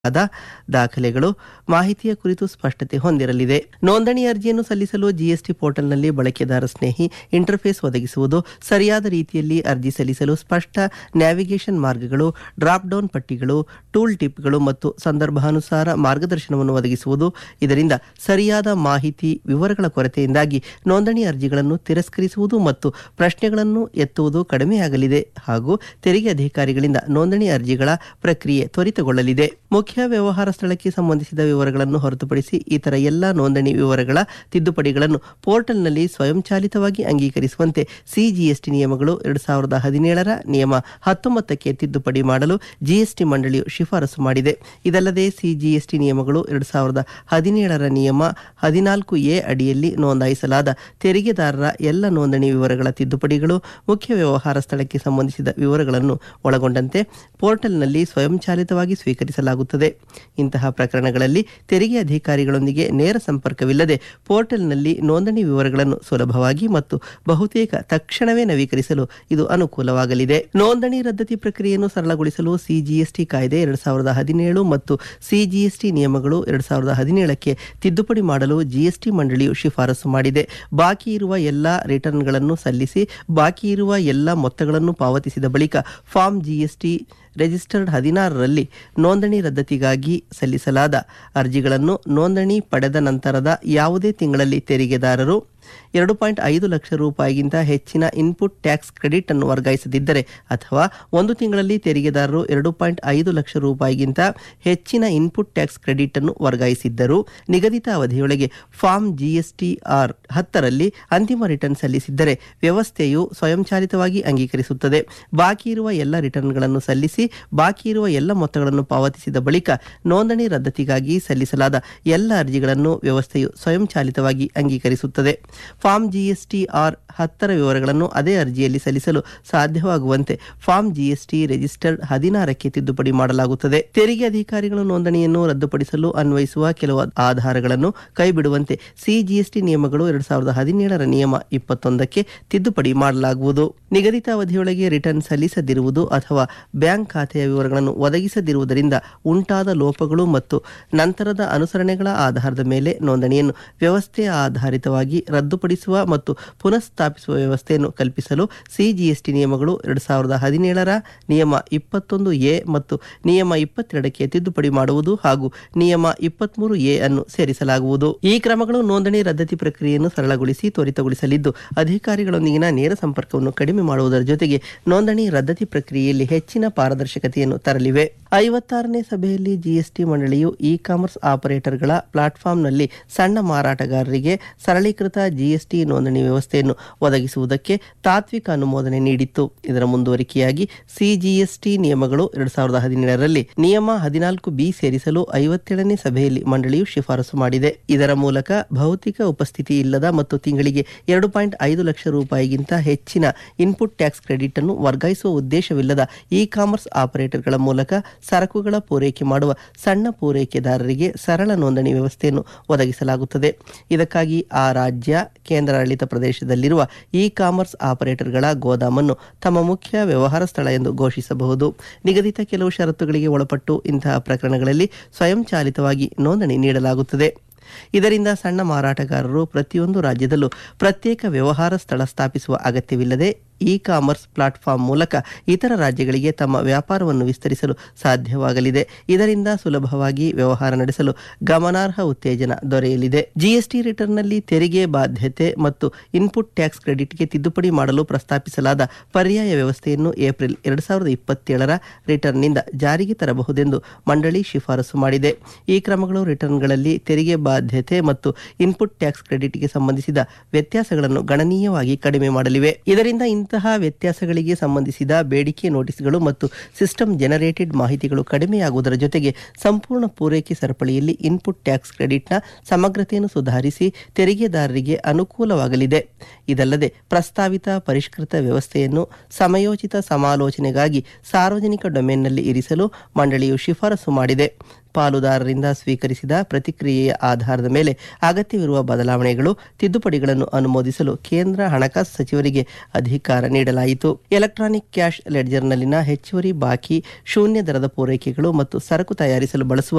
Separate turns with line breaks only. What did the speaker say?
ಆದ ದಾಖಲೆಗಳು ಮಾಹಿತಿಯ ಕುರಿತು ಸ್ಪಷ್ಟತೆ ಹೊಂದಿರಲಿದೆ ನೋಂದಣಿ ಅರ್ಜಿಯನ್ನು ಸಲ್ಲಿಸಲು ಜಿಎಸ್ಟಿ ಪೋರ್ಟಲ್ನಲ್ಲಿ ಬಳಕೆದಾರ ಸ್ನೇಹಿ ಇಂಟರ್ಫೇಸ್ ಒದಗಿಸುವುದು ಸರಿಯಾದ ರೀತಿಯಲ್ಲಿ ಅರ್ಜಿ ಸಲ್ಲಿಸಲು ಸ್ಪಷ್ಟ ನ್ಯಾವಿಗೇಷನ್ ಮಾರ್ಗಗಳು ಡ್ರಾಪ್ ಡೌನ್ ಪಟ್ಟಿಗಳು ಟೂಲ್ ಟಿಪ್ಗಳು ಮತ್ತು ಸಂದರ್ಭಾನುಸಾರ ಮಾರ್ಗದರ್ಶನವನ್ನು ಒದಗಿಸುವುದು ಇದರಿಂದ ಸರಿಯಾದ ಮಾಹಿತಿ ವಿವರಗಳ ಕೊರತೆಯಿಂದಾಗಿ ನೋಂದಣಿ ಅರ್ಜಿಗಳನ್ನು ತಿರಸ್ಕರಿಸುವುದು ಮತ್ತು ಪ್ರಶ್ನೆಗಳನ್ನು ಎತ್ತುವುದು ಕಡಿಮೆಯಾಗಲಿದೆ ಹಾಗೂ ತೆರಿಗೆ ಅಧಿಕಾರಿಗಳಿಂದ ನೋಂದಣಿ ಅರ್ಜಿಗಳ ಪ್ರಕ್ರಿಯೆ ತ್ವರಿತಗೊಳ್ಳಲಿದೆ ಮುಖ್ಯ ವ್ಯವಹಾರ ಸ್ಥಳಕ್ಕೆ ಸಂಬಂಧಿಸಿದ ವಿವರಗಳನ್ನು ಹೊರತುಪಡಿಸಿ ಇತರ ಎಲ್ಲ ನೋಂದಣಿ ವಿವರಗಳ ತಿದ್ದುಪಡಿಗಳನ್ನು ಪೋರ್ಟಲ್ನಲ್ಲಿ ಸ್ವಯಂಚಾಲಿತವಾಗಿ ಅಂಗೀಕರಿಸುವಂತೆ ಸಿಜಿಎಸ್ಟಿ ನಿಯಮಗಳು ಎರಡು ಸಾವಿರದ ಹದಿನೇಳರ ನಿಯಮ ಹತ್ತೊಂಬತ್ತಕ್ಕೆ ತಿದ್ದುಪಡಿ ಮಾಡಲು ಜಿಎಸ್ಟಿ ಮಂಡಳಿಯು ಶಿಫಾರಸು ಮಾಡಿದೆ ಇದಲ್ಲದೆ ಸಿಜಿಎಸ್ಟಿ ನಿಯಮಗಳು ಎರಡು ಸಾವಿರದ ಹದಿನೇಳರ ನಿಯಮ ಹದಿನಾಲ್ಕು ಎ ಅಡಿಯಲ್ಲಿ ನೋಂದಾಯಿಸಲಾದ ತೆರಿಗೆದಾರರ ಎಲ್ಲ ನೋಂದಣಿ ವಿವರಗಳ ತಿದ್ದುಪಡಿಗಳು ಮುಖ್ಯ ವ್ಯವಹಾರ ಸ್ಥಳಕ್ಕೆ ಸಂಬಂಧಿಸಿದ ವಿವರಗಳನ್ನು ಒಳಗೊಂಡಂತೆ ಪೋರ್ಟಲ್ನಲ್ಲಿ ಸ್ವಯಂಚಾಲಿತವಾಗಿ ಸ್ವೀಕರಿಸಲಾಗುತ್ತದೆ ಇಂತಹ ಪ್ರಕರಣಗಳಲ್ಲಿ ತೆರಿಗೆ ಅಧಿಕಾರಿಗಳೊಂದಿಗೆ ನೇರ ಸಂಪರ್ಕವಿಲ್ಲದೆ ಪೋರ್ಟಲ್ನಲ್ಲಿ ನೋಂದಣಿ ವಿವರಗಳನ್ನು ಸುಲಭವಾಗಿ ಮತ್ತು ಬಹುತೇಕ ತಕ್ಷಣವೇ ನವೀಕರಿಸಲು ಇದು ಅನುಕೂಲವಾಗಲಿದೆ ನೋಂದಣಿ ರದ್ದತಿ ಪ್ರಕ್ರಿಯೆಯನ್ನು ಸರಳಗೊಳಿಸಲು ಸಿಜಿಎಸ್ಟಿ ಕಾಯ್ದೆ ಎರಡು ಸಾವಿರದ ಹದಿನೇಳು ಮತ್ತು ಸಿಜಿಎಸ್ಟಿ ನಿಯಮಗಳು ಎರಡು ಸಾವಿರದ ಹದಿನೇಳಕ್ಕೆ ತಿದ್ದುಪಡಿ ಮಾಡಲು ಜಿಎಸ್ಟಿ ಮಂಡಳಿಯು ಶಿಫಾರಸು ಮಾಡಿದೆ ಬಾಕಿ ಇರುವ ಎಲ್ಲ ರಿಟರ್ನ್ಗಳನ್ನು ಸಲ್ಲಿಸಿ ಬಾಕಿ ಇರುವ ಎಲ್ಲ ಮೊತ್ತಗಳನ್ನು ಪಾವತಿಸಿದ ಬಳಿಕ ಫಾರ್ಮ್ ಜಿಎಸ್ಟಿ ರಿಜಿಸ್ಟರ್ಡ್ ಹದಿನಾರರಲ್ಲಿ ನೋಂದಣಿ ರದ್ದತಿಗಾಗಿ ಸಲ್ಲಿಸಲಾದ ಅರ್ಜಿಗಳನ್ನು ನೋಂದಣಿ ಪಡೆದ ನಂತರದ ಯಾವುದೇ ತಿಂಗಳಲ್ಲಿ ತೆರಿಗೆದಾರರು ಎರಡು ಪಾಯಿಂಟ್ ಐದು ಲಕ್ಷ ರೂಪಾಯಿಗಿಂತ ಹೆಚ್ಚಿನ ಇನ್ಪುಟ್ ಟ್ಯಾಕ್ಸ್ ಕ್ರೆಡಿಟ್ ಅನ್ನು ವರ್ಗಾಯಿಸದಿದ್ದರೆ ಅಥವಾ ಒಂದು ತಿಂಗಳಲ್ಲಿ ತೆರಿಗೆದಾರರು ಎರಡು ಪಾಯಿಂಟ್ ಐದು ಲಕ್ಷ ರೂಪಾಯಿಗಿಂತ ಹೆಚ್ಚಿನ ಇನ್ಪುಟ್ ಟ್ಯಾಕ್ಸ್ ಕ್ರೆಡಿಟ್ ಅನ್ನು ವರ್ಗಾಯಿಸಿದ್ದರೂ ನಿಗದಿತ ಅವಧಿಯೊಳಗೆ ಫಾರ್ಮ್ ಜಿಎಸ್ಟಿ ಆರ್ ಹತ್ತರಲ್ಲಿ ಅಂತಿಮ ರಿಟರ್ನ್ ಸಲ್ಲಿಸಿದ್ದರೆ ವ್ಯವಸ್ಥೆಯು ಸ್ವಯಂಚಾಲಿತವಾಗಿ ಅಂಗೀಕರಿಸುತ್ತದೆ ಬಾಕಿ ಇರುವ ಎಲ್ಲ ರಿಟರ್ನ್ಗಳನ್ನು ಸಲ್ಲಿಸಿ ಬಾಕಿ ಇರುವ ಎಲ್ಲ ಮೊತ್ತಗಳನ್ನು ಪಾವತಿಸಿದ ಬಳಿಕ ನೋಂದಣಿ ರದ್ದತಿಗಾಗಿ ಸಲ್ಲಿಸಲಾದ ಎಲ್ಲ ಅರ್ಜಿಗಳನ್ನು ವ್ಯವಸ್ಥೆಯು ಸ್ವಯಂಚಾಲಿತವಾಗಿ ಅಂಗೀಕರಿಸುತ್ತದೆ ಫಾರ್ಮ್ ಜಿಎಸ್ಟಿ ಆರ್ ಹತ್ತರ ವಿವರಗಳನ್ನು ಅದೇ ಅರ್ಜಿಯಲ್ಲಿ ಸಲ್ಲಿಸಲು ಸಾಧ್ಯವಾಗುವಂತೆ ಫಾರ್ಮ್ ಜಿಎಸ್ಟಿ ರಿಜಿಸ್ಟರ್ಡ್ ಹದಿನಾರಕ್ಕೆ ತಿದ್ದುಪಡಿ ಮಾಡಲಾಗುತ್ತದೆ ತೆರಿಗೆ ಅಧಿಕಾರಿಗಳು ನೋಂದಣಿಯನ್ನು ರದ್ದುಪಡಿಸಲು ಅನ್ವಯಿಸುವ ಕೆಲವು ಆಧಾರಗಳನ್ನು ಕೈಬಿಡುವಂತೆ ಸಿಜಿಎಸ್ಟಿ ನಿಯಮಗಳು ಎರಡು ಸಾವಿರದ ಹದಿನೇಳರ ನಿಯಮ ಇಪ್ಪತ್ತೊಂದಕ್ಕೆ ತಿದ್ದುಪಡಿ ಮಾಡಲಾಗುವುದು ನಿಗದಿತ ಅವಧಿಯೊಳಗೆ ರಿಟರ್ನ್ ಸಲ್ಲಿಸದಿರುವುದು ಅಥವಾ ಬ್ಯಾಂಕ್ ಖಾತೆಯ ವಿವರಗಳನ್ನು ಒದಗಿಸದಿರುವುದರಿಂದ ಉಂಟಾದ ಲೋಪಗಳು ಮತ್ತು ನಂತರದ ಅನುಸರಣೆಗಳ ಆಧಾರದ ಮೇಲೆ ನೋಂದಣಿಯನ್ನು ವ್ಯವಸ್ಥೆ ಆಧಾರಿತವಾಗಿ ರದ್ದುಪಡಿಸುವ ಮತ್ತು ಪುನಃಸ್ಥಾಪಿಸುವ ವ್ಯವಸ್ಥೆಯನ್ನು ಕಲ್ಪಿಸಲು ಸಿಜಿಎಸ್ಟಿ ನಿಯಮಗಳು ಎರಡು ಸಾವಿರದ ಹದಿನೇಳರ ನಿಯಮ ಇಪ್ಪತ್ತೊಂದು ಎ ಮತ್ತು ನಿಯಮ ಇಪ್ಪತ್ತೆರಡಕ್ಕೆ ತಿದ್ದುಪಡಿ ಮಾಡುವುದು ಹಾಗೂ ನಿಯಮ ಇಪ್ಪತ್ಮೂರು ಎ ಅನ್ನು ಸೇರಿಸಲಾಗುವುದು ಈ ಕ್ರಮಗಳು ನೋಂದಣಿ ರದ್ದತಿ ಪ್ರಕ್ರಿಯೆಯನ್ನು ಸರಳಗೊಳಿಸಿ ತ್ವರಿತಗೊಳಿಸಲಿದ್ದು ಅಧಿಕಾರಿಗಳೊಂದಿಗಿನ ನೇರ ಸಂಪರ್ಕವನ್ನು ಕಡಿಮೆ ಮಾಡುವುದರ ಜೊತೆಗೆ ನೋಂದಣಿ ರದ್ದತಿ ಪ್ರಕ್ರಿಯೆಯಲ್ಲಿ ಹೆಚ್ಚಿನ ಪಾರದರ್ಶಕತೆಯನ್ನು ತರಲಿವೆ ಐವತ್ತಾರನೇ ಸಭೆಯಲ್ಲಿ ಜಿಎಸ್ಟಿ ಮಂಡಳಿಯು ಇ ಕಾಮರ್ಸ್ ಆಪರೇಟರ್ಗಳ ಪ್ಲಾಟ್ಫಾರ್ಮ್ನಲ್ಲಿ ಸಣ್ಣ ಮಾರಾಟಗಾರರಿಗೆ ಸರಳೀಕೃತ ಜಿಎಸ್ಟಿ ನೋಂದಣಿ ವ್ಯವಸ್ಥೆಯನ್ನು ಒದಗಿಸುವುದಕ್ಕೆ ತಾತ್ವಿಕ ಅನುಮೋದನೆ ನೀಡಿತ್ತು ಇದರ ಮುಂದುವರಿಕೆಯಾಗಿ ಸಿಜಿಎಸ್ಟಿ ನಿಯಮಗಳು ಎರಡು ಸಾವಿರದ ಹದಿನೇಳರಲ್ಲಿ ನಿಯಮ ಹದಿನಾಲ್ಕು ಬಿ ಸೇರಿಸಲು ಐವತ್ತೇಳನೇ ಸಭೆಯಲ್ಲಿ ಮಂಡಳಿಯು ಶಿಫಾರಸು ಮಾಡಿದೆ ಇದರ ಮೂಲಕ ಭೌತಿಕ ಉಪಸ್ಥಿತಿ ಇಲ್ಲದ ಮತ್ತು ತಿಂಗಳಿಗೆ ಎರಡು ಪಾಯಿಂಟ್ ಐದು ಲಕ್ಷ ರೂಪಾಯಿಗಿಂತ ಹೆಚ್ಚಿನ ಇನ್ಪುಟ್ ಟ್ಯಾಕ್ಸ್ ಕ್ರೆಡಿಟ್ ಅನ್ನು ವರ್ಗಾಯಿಸುವ ಉದ್ದೇಶವಿಲ್ಲದ ಇ ಕಾಮರ್ಸ್ ಆಪರೇಟರ್ಗಳ ಮೂಲಕ ಸರಕುಗಳ ಪೂರೈಕೆ ಮಾಡುವ ಸಣ್ಣ ಪೂರೈಕೆದಾರರಿಗೆ ಸರಳ ನೋಂದಣಿ ವ್ಯವಸ್ಥೆಯನ್ನು ಒದಗಿಸಲಾಗುತ್ತದೆ ಇದಕ್ಕಾಗಿ ಆ ರಾಜ್ಯ ಕೇಂದ್ರಾಡಳಿತ ಪ್ರದೇಶದಲ್ಲಿರುವ ಇ ಕಾಮರ್ಸ್ ಆಪರೇಟರ್ಗಳ ಗೋದಾಮನ್ನು ತಮ್ಮ ಮುಖ್ಯ ವ್ಯವಹಾರ ಸ್ಥಳ ಎಂದು ಘೋಷಿಸಬಹುದು ನಿಗದಿತ ಕೆಲವು ಷರತ್ತುಗಳಿಗೆ ಒಳಪಟ್ಟು ಇಂತಹ ಪ್ರಕರಣಗಳಲ್ಲಿ ಸ್ವಯಂಚಾಲಿತವಾಗಿ ನೋಂದಣಿ ನೀಡಲಾಗುತ್ತದೆ ಇದರಿಂದ ಸಣ್ಣ ಮಾರಾಟಗಾರರು ಪ್ರತಿಯೊಂದು ರಾಜ್ಯದಲ್ಲೂ ಪ್ರತ್ಯೇಕ ವ್ಯವಹಾರ ಸ್ಥಳ ಸ್ಥಾಪಿಸುವ ಅಗತ್ಯವಿಲ್ಲದೆ ಇ ಕಾಮರ್ಸ್ ಪ್ಲಾಟ್ಫಾರ್ಮ್ ಮೂಲಕ ಇತರ ರಾಜ್ಯಗಳಿಗೆ ತಮ್ಮ ವ್ಯಾಪಾರವನ್ನು ವಿಸ್ತರಿಸಲು ಸಾಧ್ಯವಾಗಲಿದೆ ಇದರಿಂದ ಸುಲಭವಾಗಿ ವ್ಯವಹಾರ ನಡೆಸಲು ಗಮನಾರ್ಹ ಉತ್ತೇಜನ ದೊರೆಯಲಿದೆ ಜಿಎಸ್ಟಿ ರಿಟರ್ನ್ನಲ್ಲಿ ತೆರಿಗೆ ಬಾಧ್ಯತೆ ಮತ್ತು ಇನ್ಪುಟ್ ಟ್ಯಾಕ್ಸ್ ಕ್ರೆಡಿಟ್ಗೆ ತಿದ್ದುಪಡಿ ಮಾಡಲು ಪ್ರಸ್ತಾಪಿಸಲಾದ ಪರ್ಯಾಯ ವ್ಯವಸ್ಥೆಯನ್ನು ಏಪ್ರಿಲ್ ಎರಡು ಸಾವಿರದ ಇಪ್ಪತ್ತೇಳರ ರಿಟರ್ನ್ನಿಂದ ಜಾರಿಗೆ ತರಬಹುದೆಂದು ಮಂಡಳಿ ಶಿಫಾರಸು ಮಾಡಿದೆ ಈ ಕ್ರಮಗಳು ರಿಟರ್ನ್ಗಳಲ್ಲಿ ತೆರಿಗೆ ಬಾಧ್ಯತೆ ಮತ್ತು ಇನ್ಪುಟ್ ಟ್ಯಾಕ್ಸ್ ಕ್ರೆಡಿಟ್ಗೆ ಸಂಬಂಧಿಸಿದ ವ್ಯತ್ಯಾಸಗಳನ್ನು ಗಣನೀಯವಾಗಿ ಕಡಿಮೆ ಮಾಡಲಿವೆ ಇದರಿಂದ ಇಂತಹ ವ್ಯತ್ಯಾಸಗಳಿಗೆ ಸಂಬಂಧಿಸಿದ ಬೇಡಿಕೆ ನೋಟಿಸ್ಗಳು ಮತ್ತು ಸಿಸ್ಟಮ್ ಜನರೇಟೆಡ್ ಮಾಹಿತಿಗಳು ಕಡಿಮೆಯಾಗುವುದರ ಜೊತೆಗೆ ಸಂಪೂರ್ಣ ಪೂರೈಕೆ ಸರಪಳಿಯಲ್ಲಿ ಇನ್ಪುಟ್ ಟ್ಯಾಕ್ಸ್ ಕ್ರೆಡಿಟ್ನ ಸಮಗ್ರತೆಯನ್ನು ಸುಧಾರಿಸಿ ತೆರಿಗೆದಾರರಿಗೆ ಅನುಕೂಲವಾಗಲಿದೆ ಇದಲ್ಲದೆ ಪ್ರಸ್ತಾವಿತ ಪರಿಷ್ಕೃತ ವ್ಯವಸ್ಥೆಯನ್ನು ಸಮಯೋಚಿತ ಸಮಾಲೋಚನೆಗಾಗಿ ಸಾರ್ವಜನಿಕ ಡೊಮೇನ್ನಲ್ಲಿ ಇರಿಸಲು ಮಂಡಳಿಯು ಶಿಫಾರಸು ಮಾಡಿದೆ ಪಾಲುದಾರರಿಂದ ಸ್ವೀಕರಿಸಿದ ಪ್ರತಿಕ್ರಿಯೆಯ ಆಧಾರದ ಮೇಲೆ ಅಗತ್ಯವಿರುವ ಬದಲಾವಣೆಗಳು ತಿದ್ದುಪಡಿಗಳನ್ನು ಅನುಮೋದಿಸಲು ಕೇಂದ್ರ ಹಣಕಾಸು ಸಚಿವರಿಗೆ ಅಧಿಕಾರ ನೀಡಲಾಯಿತು ಎಲೆಕ್ಟ್ರಾನಿಕ್ ಕ್ಯಾಶ್ ಲೆಡ್ಜರ್ನಲ್ಲಿನ ಹೆಚ್ಚುವರಿ ಬಾಕಿ ಶೂನ್ಯ ದರದ ಪೂರೈಕೆಗಳು ಮತ್ತು ಸರಕು ತಯಾರಿಸಲು ಬಳಸುವ